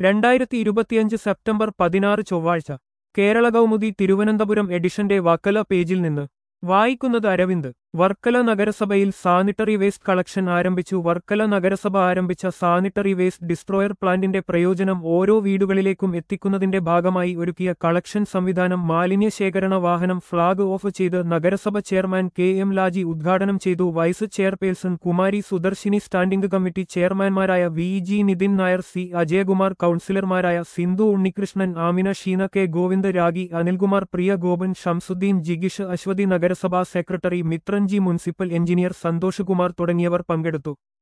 രണ്ടായിരത്തി ഇരുപത്തിയഞ്ച് സെപ്റ്റംബർ പതിനാറ് ചൊവ്വാഴ്ച കേരള കൗമുദി തിരുവനന്തപുരം എഡിഷന്റെ വക്കല പേജിൽ നിന്ന് വായിക്കുന്നത് അരവിന്ദ് വർക്കല നഗരസഭയിൽ സാനിറ്ററി വേസ്റ്റ് കളക്ഷൻ ആരംഭിച്ചു വർക്കല നഗരസഭ ആരംഭിച്ച സാനിറ്ററി വേസ്റ്റ് ഡിസ്ട്രോയർ പ്ലാന്റിന്റെ പ്രയോജനം ഓരോ വീടുകളിലേക്കും എത്തിക്കുന്നതിന്റെ ഭാഗമായി ഒരുക്കിയ കളക്ഷൻ സംവിധാനം മാലിന്യ ശേഖരണ വാഹനം ഫ്ളാഗ് ഓഫ് ചെയ്ത് നഗരസഭ ചെയർമാൻ കെ എം ലാജി ഉദ്ഘാടനം ചെയ്തു vice chairperson Kumari Sudarshini standing committee ചെയർമാൻമാരായ V G Nithin Nair C Ajayakumar കൌൺസിലർമാരായ സിന്ധു ഉണ്ണികൃഷ്ണൻ ആമിന ഷീന കെ ഗോവിന്ദ് രാഗി അനിൽകുമാർ പ്രിയ ഗോപൻ ഷംസുദ്ദീൻ ജിഗിഷ് അശ്വതി നഗരസഭാ secretary Mithranji municipal engineer Santhosh Kumar തുടങ്ങിയവർ പങ്കെടുത്തു